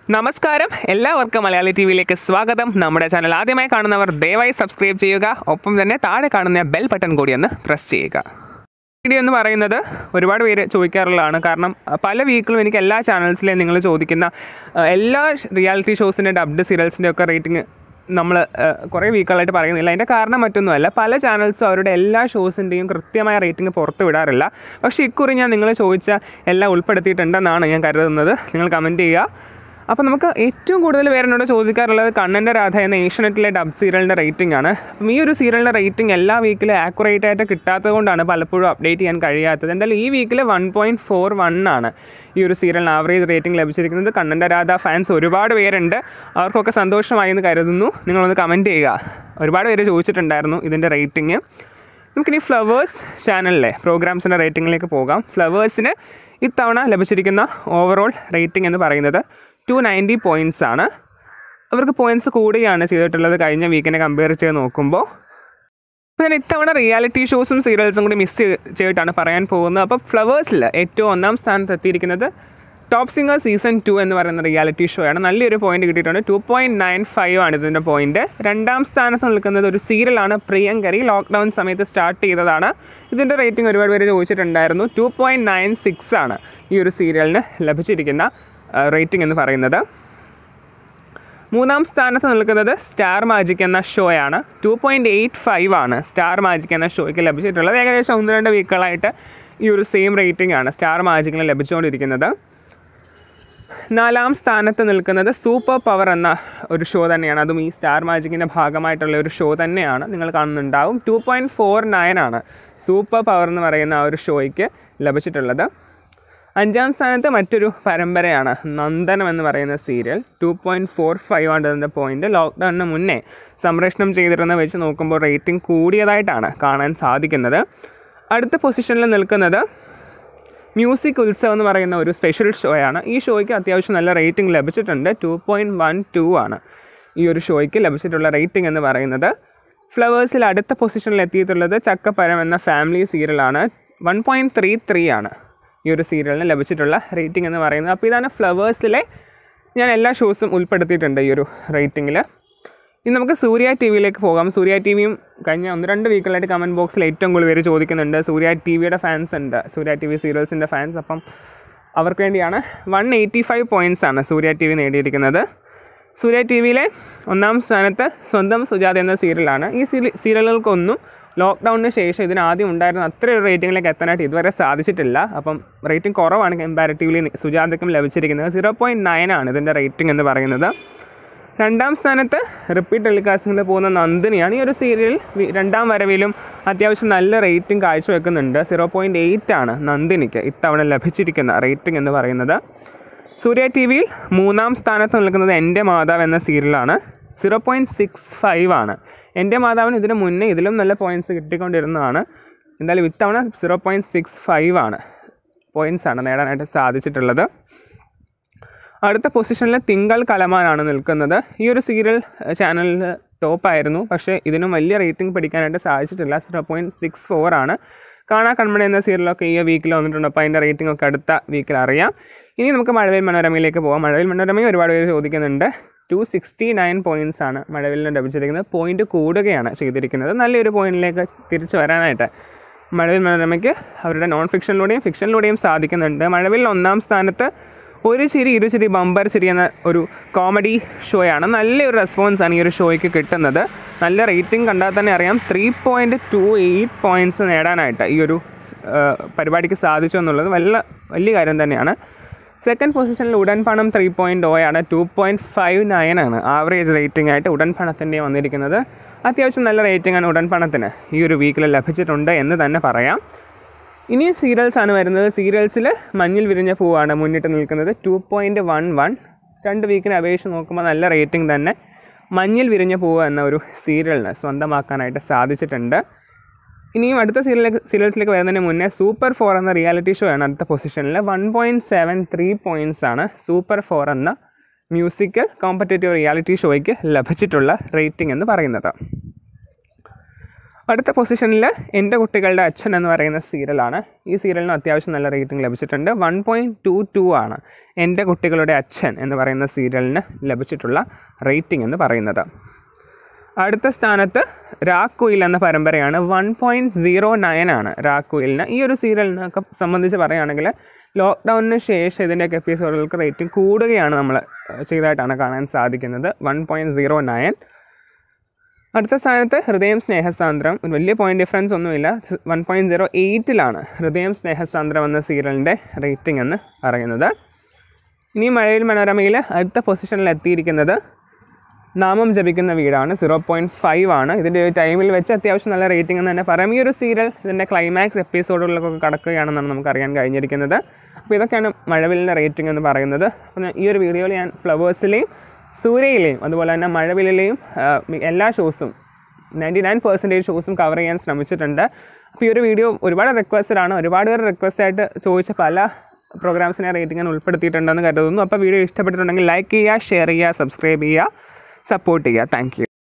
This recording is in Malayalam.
നമസ്കാരം എല്ലാവർക്കും മലയാളി ടി വിയിലേക്ക് സ്വാഗതം നമ്മുടെ ചാനൽ ആദ്യമായി കാണുന്നവർ ദയവായി സബ്സ്ക്രൈബ് ചെയ്യുക ഒപ്പം തന്നെ താഴെ കാണുന്ന ബെൽ ബട്ടൺ കൂടി ഒന്ന് പ്രസ് ചെയ്യുക വീഡിയോ എന്ന് പറയുന്നത് ഒരുപാട് പേര് ചോദിക്കാറുള്ളതാണ് കാരണം അഹ്, പല വീക്കിലും എനിക്ക് എല്ലാ ചാനൽസിലെയും നിങ്ങൾ ചോദിക്കുന്ന അഹ്, എല്ലാ റിയാലിറ്റി ഷോസിൻ്റെ ഡബ്ഡ് സീരിയൽസിൻ്റെ ഒക്കെ റേറ്റിംഗ് നമ്മൾ കുറേ വീക്കുകളായിട്ട് പറയുന്നില്ല അതിൻ്റെ കാരണം മറ്റൊന്നുമല്ല പല ചാനൽസും അവരുടെ എല്ലാ ഷോസിൻ്റെയും കൃത്യമായ റേറ്റിംഗ് പുറത്ത് വിടാറില്ല പക്ഷേ ഇക്കുറി ഞാൻ നിങ്ങൾ ചോദിച്ച എല്ലാം ഉൾപ്പെടുത്തിയിട്ടുണ്ടെന്നാണ് ഞാൻ കരുതുന്നത് നിങ്ങൾ കമൻറ്റ് ചെയ്യുക അപ്പോൾ നമുക്ക് ഏറ്റവും കൂടുതൽ പേര് എന്നോട് ചോദിക്കാറുള്ളത് കണ്ണൻ്റെ രാധ എന്ന ഏഷ്യനെറ്റിലെ ഡബ് സീരിയലിൻ്റെ റേറ്റിംഗ് ആണ് അപ്പം ഈ ഒരു സീരിയലിൻ്റെ റേറ്റിംഗ് എല്ലാ വീക്കിലും ആക്യുറേറ്റ് ആയിട്ട് കിട്ടാത്തത് കൊണ്ടാണ് പലപ്പോഴും അപ്ഡേറ്റ് ചെയ്യാൻ കഴിയാത്തത് എന്തായാലും ഈ വീക്കിൽ വൺ പോയിൻറ്റ് ഫോർ വൺ ആണ് ഈ ഒരു സീരിയലിന് ആവറേജ് റേറ്റിംഗ് ലഭിച്ചിരിക്കുന്നത് കണ്ണൻ്റെ രാധ ഫാൻസ് ഒരുപാട് പേരുണ്ട് അവർക്കൊക്കെ സന്തോഷമായി എന്ന് കരുതുന്നു നിങ്ങളൊന്ന് കമൻറ്റ് ചെയ്യുക ഒരുപാട് പേര് ചോദിച്ചിട്ടുണ്ടായിരുന്നു ഇതിൻ്റെ റേറ്റിംഗ് നമുക്കിനി ഫ്ലവേഴ്സ് ചാനലിലെ പ്രോഗ്രാംസിൻ്റെ റേറ്റിംഗിലേക്ക് പോകാം ഫ്ലവേഴ്സിന് ഇത്തവണ ലഭിച്ചിരിക്കുന്ന ഓവറോൾ റേറ്റിംഗ് എന്ന് പറയുന്നത് ടു നയൻറ്റി പോയിൻറ്റ്സ് ആണ് അവർക്ക് പോയിൻറ്റ്സ് കൂടുകയാണ് ചെയ്തിട്ടുള്ളത് കഴിഞ്ഞ വീക്കിനെ കമ്പയർ ചെയ്ത് നോക്കുമ്പോൾ അപ്പോൾ ഞാൻ ഇത്തവണ റിയാലിറ്റി ഷോസും സീരിയൽസും കൂടി മിസ് ചെയ്തിട്ടാണ് പറയാൻ പോകുന്നത് അപ്പോൾ ഫ്ലവേഴ്സിൽ ഏറ്റവും ഒന്നാം സ്ഥാനത്ത് എത്തിയിരിക്കുന്നത് ടോപ്പ് സിംഗർ സീസൺ ടു എന്ന് പറയുന്ന റിയാലിറ്റി ഷോ ആണ് നല്ലൊരു പോയിന്റ് കിട്ടിയിട്ടുണ്ട് ടു പോയിൻറ്റ് നയൻ ഫൈവ് ആണ് ഇതിൻ്റെ പോയിന്റ് രണ്ടാം സ്ഥാനത്ത് നിൽക്കുന്നത് ഒരു സീരിയലാണ് പ്രിയങ്കരി ലോക്ക്ഡൗൺ സമയത്ത് സ്റ്റാർട്ട് ചെയ്തതാണ് ഇതിൻ്റെ റേറ്റിംഗ് ഒരുപാട് പേര് ചോദിച്ചിട്ടുണ്ടായിരുന്നു ടു പോയിൻറ്റ് നയൻ സിക്സ് ആണ് ഈ ഒരു സീരിയലിന് ലഭിച്ചിരിക്കുന്ന റേറ്റിംഗ് എന്ന് പറയുന്നത് മൂന്നാം സ്ഥാനത്ത് നിൽക്കുന്നത് സ്റ്റാർ മാജിക് എന്ന ഷോയാണ് ടു പോയിൻറ്റ് എയ്റ്റ് ഫൈവ് ആണ് സ്റ്റാർ മാജിക് എന്ന ഷോയ്ക്ക് ലഭിച്ചിട്ടുള്ളത് ഏകദേശം ഒന്ന് രണ്ട് വീക്കുകളായിട്ട് ഈ ഒരു സെയിം റേറ്റിംഗ് ആണ് സ്റ്റാർ മാജിക്കിന് ലഭിച്ചുകൊണ്ടിരിക്കുന്നത് നാലാം സ്ഥാനത്ത് നിൽക്കുന്നത് സൂപ്പർ പവർ എന്ന ഒരു ഷോ തന്നെയാണ് അതും ഈ സ്റ്റാർ മാജിക്കിൻ്റെ ഭാഗമായിട്ടുള്ള ഒരു ഷോ തന്നെയാണ് നിങ്ങൾ കാണുന്നുണ്ടാവും ടു പോയിൻറ്റ് ഫോർ നയൻ ആണ് സൂപ്പർ പവർ എന്ന് പറയുന്ന ആ ഒരു ഷോയ്ക്ക് ലഭിച്ചിട്ടുള്ളത് അഞ്ചാം സ്ഥാനത്ത് മറ്റൊരു പരമ്പരയാണ് നന്ദനം എന്ന് പറയുന്ന serial two point four five ആണ് ഇതിൻ്റെ പോയിൻ്റ് ലോക്ക്ഡൗണിന് മുന്നേ സംപ്രേഷണം ചെയ്തിരുന്ന വെച്ച് നോക്കുമ്പോൾ റേറ്റിംഗ് കൂടിയതായിട്ടാണ് കാണാൻ സാധിക്കുന്നത് അടുത്ത പൊസിഷനിൽ നിൽക്കുന്നത് മ്യൂസിക് ഉത്സവം എന്ന് പറയുന്ന ഒരു സ്പെഷ്യൽ ഷോയാണ് ഈ ഷോയ്ക്ക് അത്യാവശ്യം നല്ല റേറ്റിംഗ് ലഭിച്ചിട്ടുണ്ട് ടു പോയിൻറ്റ് വൺ ടു ആണ് ഈ ഒരു ഷോയ്ക്ക് ലഭിച്ചിട്ടുള്ള റേറ്റിംഗ് എന്ന് പറയുന്നത് ഫ്ലവേഴ്സിൽ അടുത്ത പൊസിഷനിൽ എത്തിയിട്ടുള്ളത് ചക്കപ്പരം എന്ന ഫാമിലി സീരിയലാണ് വൺ പോയിൻറ്റ് ത്രീ ത്രീ ആണ് ഈ ഒരു സീരിയലിന് ലഭിച്ചിട്ടുള്ള റേറ്റിംഗ് എന്ന് പറയുന്നത് അപ്പോൾ ഇതാണ് ഫ്ലവേഴ്സിലെ ഞാൻ എല്ലാ ഷോസും ഉൾപ്പെടുത്തിയിട്ടുണ്ട് ഈ ഒരു റേറ്റിങ്ങിൽ ഇനി നമുക്ക് സൂര്യ ടി വിയിലേക്ക് പോകാം സൂര്യ ടി വിയും കഴിഞ്ഞ ഒന്ന് രണ്ട് വീക്കുകളായിട്ട് കമൻറ്റ് ബോക്സിൽ ഏറ്റവും കൂടുതൽ പേര് ചോദിക്കുന്നുണ്ട് സൂര്യ ടി വിയുടെ ഫാൻസ് ഉണ്ട് സൂര്യ ടി വി സീരിയൽസിൻ്റെ ഫാൻസ് അപ്പം അവർക്ക് വേണ്ടിയാണ് വൺ എയ്റ്റി ഫൈവ് പോയിൻറ്റ്സ് ആണ് സൂര്യ ടി വി നേടിയിരിക്കുന്നത് സൂര്യ ടി വിയിലെ ഒന്നാം സ്ഥാനത്ത് സ്വന്തം സുജാത എന്ന സീരിയലാണ് ഈ സീരി സീരിയലുകൾക്കൊന്നും ലോക്ക്ഡൗണിന് ശേഷം ഇതിന് ആദ്യം ഉണ്ടായിരുന്ന അത്രയൊരു റേറ്റിംഗിലേക്ക് എത്താനായിട്ട് ഇതുവരെ സാധിച്ചിട്ടില്ല അപ്പം റേറ്റിംഗ് കുറവാണ് കമ്പാരിറ്റീവ്ലി സുജാതയ്ക്കും ലഭിച്ചിരിക്കുന്നത് സീറോ പോയിൻറ്റ് നയൻ ആണ് ഇതിൻ്റെ റേറ്റിംഗ് എന്ന് പറയുന്നത് രണ്ടാം സ്ഥാനത്ത് റിപ്പീറ്റ് ടെലികാസ്റ്റിങ്ങിൽ പോകുന്ന നന്ദിനിയാണ് ഈ ഒരു സീരിയൽ വി- രണ്ടാം വരവിലും അത്യാവശ്യം നല്ല റേറ്റിംഗ് കാഴ്ചവെക്കുന്നുണ്ട് സീറോ പോയിൻറ്റ് എയ്റ്റ് ആണ് നന്ദിനിക്ക് ഇത്തവണ ലഭിച്ചിരിക്കുന്ന റേറ്റിംഗ് എന്ന് പറയുന്നത് സൂര്യ ടി വിയിൽ മൂന്നാം സ്ഥാനത്ത് നിൽക്കുന്നത് എൻ്റെ മാതാവ് എന്ന സീരിയലാണ് സീറോ പോയിൻറ്റ് സിക്സ് ഫൈവ് ആണ് എൻ്റെ മാതാവിന് ഇതിന് മുന്നേ ഇതിലും നല്ല പോയിൻറ്റ്സ് കിട്ടിക്കൊണ്ടിരുന്നതാണ് എന്തായാലും ഇത്തവണ സീറോ പോയിൻറ്റ് സിക്സ് ഫൈവ് ആണ് പോയിൻറ്റ്സ് ആണ് നേടാനായിട്ട് സാധിച്ചിട്ടുള്ളത് അടുത്ത പൊസിഷനിൽ തിങ്കൾ കലമാനാണ് നിൽക്കുന്നത് ഈ ഒരു സീരിയൽ ചാനലിൽ ടോപ്പായിരുന്നു പക്ഷേ ഇതിനും വലിയ റേറ്റിംഗ് പിടിക്കാനായിട്ട് സാധിച്ചിട്ടില്ല സീറോ പോയിൻറ്റ് സിക്സ് ഫോർ ആണ് കാണാ കൺമണി എന്ന സീരിയലൊക്കെ ഈ വീക്കിൽ വന്നിട്ടുണ്ട് അപ്പോൾ അതിൻ്റെ റേറ്റിംഗ് ഒക്കെ അടുത്ത വീക്കിൽ അറിയാം ഇനി നമുക്ക് മഴവിൽ മനോരമയിലേക്ക് പോകാം മഴവിൽ മനോരമയും ഒരുപാട് പേര് ചോദിക്കുന്നുണ്ട് ടു സിക്സ്റ്റി നയൻ പോയിൻറ്റ്സ് ആണ് മഴവിലിന് ലഭിച്ചിരിക്കുന്നത് പോയിന്റ് കൂടുകയാണ് ചെയ്തിരിക്കുന്നത് നല്ലൊരു പോയിന്റിലേക്ക് തിരിച്ചു വരാനായിട്ട് മഴവിൽ മനോരമയ്ക്ക് അവരുടെ നോൺ ഫിക്ഷനിലൂടെയും ഫിക്ഷനിലൂടെയും സാധിക്കുന്നുണ്ട് മഴവിൽ ഒന്നാം സ്ഥാനത്ത് ഒരു ചിരി ഇരു ചിരി ബമ്പർ ചിരി എന്ന ഒരു കോമഡി ഷോയാണ് നല്ലൊരു റെസ്പോൺസാണ് ഈ ഒരു ഷോയ്ക്ക് കിട്ടുന്നത് നല്ല റേറ്റിംഗ് കണ്ടാൽ തന്നെ അറിയാം three point two eight points നേടാനായിട്ട് ഈ ഒരു ആ, പരിപാടിക്ക് സാധിച്ചു എന്നുള്ളത് വലിയ വലിയ കാര്യം തന്നെയാണ് സെക്കൻഡ് പൊസിഷനിൽ Udan Panam three point O ആണ് ടു പോയിൻറ്റ് ഫൈവ് നയൻ ആണ് ആവറേജ് റേറ്റിംഗ് ആയിട്ട് ഉടൻ പണത്തിൻ്റെ വന്നിരിക്കുന്നത് അത്യാവശ്യം നല്ല റേറ്റിംഗ് ആണ് ഉടൻ പണത്തിന് ഈ ഒരു വീക്കിൽ ലഭിച്ചിട്ടുണ്ട് എന്ന് തന്നെ പറയാം ഇനി സീരിയൽസ് ആണ് വരുന്നത് സീരിയൽസിൽ മഞ്ഞിൽ വിരിഞ്ഞ പൂവാണ് മുന്നിട്ട് നിൽക്കുന്നത് ടു പോയിൻറ്റ് വൺ വൺ രണ്ട് വീക്കിനെ അപേക്ഷിച്ച് നോക്കുമ്പോൾ നല്ല റേറ്റിംഗ് തന്നെ മഞ്ഞിൽ വിരിഞ്ഞ പൂവ് എന്ന ഒരു സീരിയലിന് സ്വന്തമാക്കാനായിട്ട് സാധിച്ചിട്ടുണ്ട് ഇനിയും അടുത്ത സീരിയലിലേക്ക് സീരിയൽസിലേക്ക് വരുന്നതിന് മുന്നേ സൂപ്പർ ഫോർ എന്ന റിയാലിറ്റി ഷോ ആണ് അടുത്ത പൊസിഷനിൽ one point seven three points ആണ് സൂപ്പർ ഫോർ എന്ന മ്യൂസിക്കൽ കോമ്പറ്റേറ്റീവ് റിയാലിറ്റി ഷോയ്ക്ക് ലഭിച്ചിട്ടുള്ള റേറ്റിംഗ് എന്ന് പറയുന്നത് അടുത്ത പൊസിഷനിൽ എൻ്റെ കുട്ടികളുടെ അച്ഛൻ എന്ന് പറയുന്ന സീരിയലാണ് ഈ സീരിയലിന് അത്യാവശ്യം നല്ല റേറ്റിംഗ് ലഭിച്ചിട്ടുണ്ട് വൺ പോയിൻറ്റ് ടു ടു ആണ് എൻ്റെ കുട്ടികളുടെ അച്ഛൻ എന്ന് പറയുന്ന സീരിയലിന് ലഭിച്ചിട്ടുള്ള റേറ്റിംഗ് എന്ന് പറയുന്നത് അടുത്ത സ്ഥാനത്ത് രാക്കുയിൽ എന്ന പരമ്പരയാണ് വൺ പോയിൻറ്റ് സീറോ നയൻ ആണ് രാക്കുയിലിന് ഈ ഒരു സീരിയലിനൊക്കെ സംബന്ധിച്ച് പറയുകയാണെങ്കിൽ ലോക്ക്ഡൗണിന് ശേഷം ഇതിൻ്റെയൊക്കെ എപ്പിസോഡുകൾക്ക് റേറ്റിംഗ് കൂടുകയാണ് നമ്മൾ ചെയ്തതായിട്ടാണ് കാണാൻ സാധിക്കുന്നത് വൺ പോയിൻറ്റ് സീറോ നയൻ അടുത്ത സ്ഥാനത്ത് ഹൃദയം സ്നേഹസാന്ദ്രം ഒരു വലിയ പോയിന്റ് ഡിഫറൻസ് ഒന്നുമില്ല വൺ പോയിൻറ്റ് സീറോ എയ്റ്റിലാണ് ഹൃദയം സ്നേഹസാന്ദ്രം എന്ന സീരിയലിൻ്റെ റേറ്റിംഗ് എന്ന് പറയുന്നത് ഇനി മഴയിൽ മനോരമയിൽ അടുത്ത പൊസിഷനിൽ എത്തിയിരിക്കുന്നത് നാമം ജപിക്കുന്ന വീടാണ് സീറോ പോയിൻറ്റ് ഫൈവ് ആണ് ഇതിൻ്റെ ഒരു ടൈമിൽ വെച്ച് അത്യാവശ്യം നല്ല റേറ്റിംഗ് എന്ന് തന്നെ പറയാം ഈ ഒരു സീരിയൽ ഇതിൻ്റെ ക്ലൈമാക്സ് എപ്പിസോഡുകളിലൊക്കെ കടക്കുകയാണെന്നാണ് നമുക്ക് അറിയാൻ കഴിഞ്ഞിരിക്കുന്നത് അപ്പോൾ ഇതൊക്കെയാണ് മഴവിലിൻ്റെ റേറ്റിംഗ് എന്ന് പറയുന്നത് അപ്പോൾ ഞാൻ ഈ ഒരു വീഡിയോയിൽ ഞാൻ ഫ്ലവേഴ്സിലെയും സൂര്യയിലെയും അതുപോലെ തന്നെ മഴവിലിലെയും ആ, മി- എല്ലാ ഷോസും നയൻറ്റി നയൻ പെർസെൻറ്റേജ് ഷോസും കവർ ചെയ്യാൻ ശ്രമിച്ചിട്ടുണ്ട് അപ്പോൾ ഈ ഒരു വീഡിയോ ഒരുപാട് റിക്വസ്റ്റഡ് ആണ് ഒരുപാട് പേർ റിക്വസ്റ്റ് ആയിട്ട് ചോദിച്ച പല പ്രോഗ്രാംസിനെ റേറ്റിംഗ് ഞാൻ ഉൾപ്പെടുത്തിയിട്ടുണ്ടെന്ന് കരുതുന്നു അപ്പോൾ വീഡിയോ ഇഷ്ടപ്പെട്ടിട്ടുണ്ടെങ്കിൽ ലൈക്ക് ചെയ്യുക ഷെയർ ചെയ്യുക സബ്സ്ക്രൈബ് ചെയ്യുക സപ്പോർട്ട് ചെയ്യുക താങ്ക്